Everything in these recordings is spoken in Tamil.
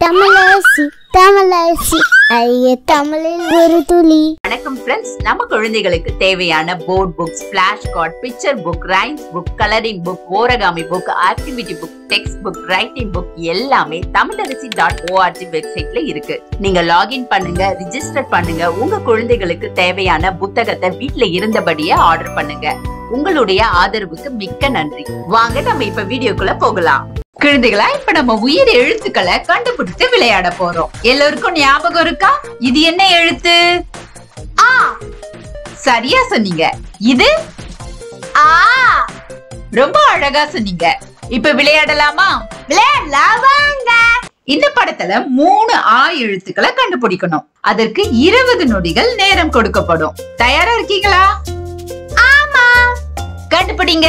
தமிழரசி தமிழரசி ஐய தமிழில் ஒரு துளி வணக்கம் ஃப்ரெண்ட்ஸ் நம்ம குழந்தைகளுக்கு தேவையான board books flash card picture book rhymes book colouring book origami book activity book text book writing book எல்லாமே தமிழரசி டாட் ஓஆர்ஜி வெப்சைட்ல இருக்கு நீங்க லாகின் பண்ணுங்க ரிஜிஸ்டர் பண்ணுங்க உங்க குழந்தைகளுக்கு தேவையான புத்தகத்தை வீட்ல இருந்தபடியே ஆர்டர் பண்ணுங்க உங்களுடைய ஆதரவுக்கு மிக்க நன்றி வாங்க நம்ம இப்ப வீடியோக்குள்ள போகலாம் குழந்தைகளா இப்ப நம்ம உயிர் எழுத்துக்களை கண்டுபிடித்து விளையாட போறோம் எல்லோருக்கும் ஞாபகம் இருக்கா இது என்ன எழுத்து ஆ சரியா சொன்னீங்க இது ஆ ரொம்ப அழகா சொன்னீங்க இப்ப விளையாடலாமா விளையாடலாம் வாங்க இந்த படத்துல மூணு ஆ எழுத்துக்களை கண்டுபிடிக்கணும் அதற்கு இருபது நொடிகள் நேரம் கொடுக்கப்படும் தயாரா இருக்கீங்களா ஆமா கண்டுபிடிங்க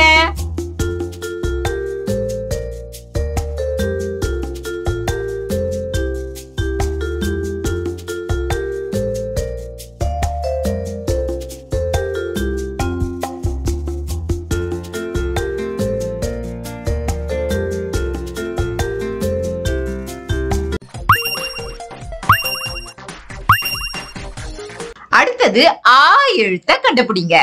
அடுத்தது ஆ எழுத்த கண்டுபிடிங்க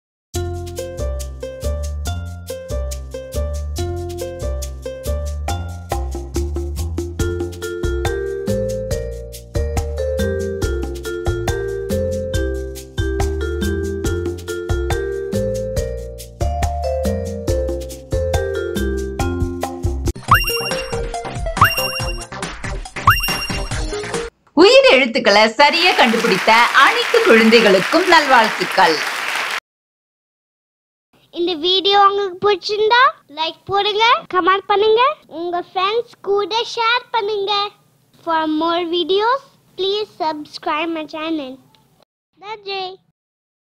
உயிர் எழுத்துக்களை சரியா கண்டுபிடித்த அனைத்து குழந்தைகளுக்கும் நல்வாழ்த்துக்கள் இந்த வீடியோ உங்களுக்கு பிடிச்சிருந்தா லைக் போடுங்க கமெண்ட் பண்ணுங்க உங்க ஃப்ரெண்ட்ஸ் கூட ஷேர் பண்ணுங்க for more videos please subscribe my channel நன்றி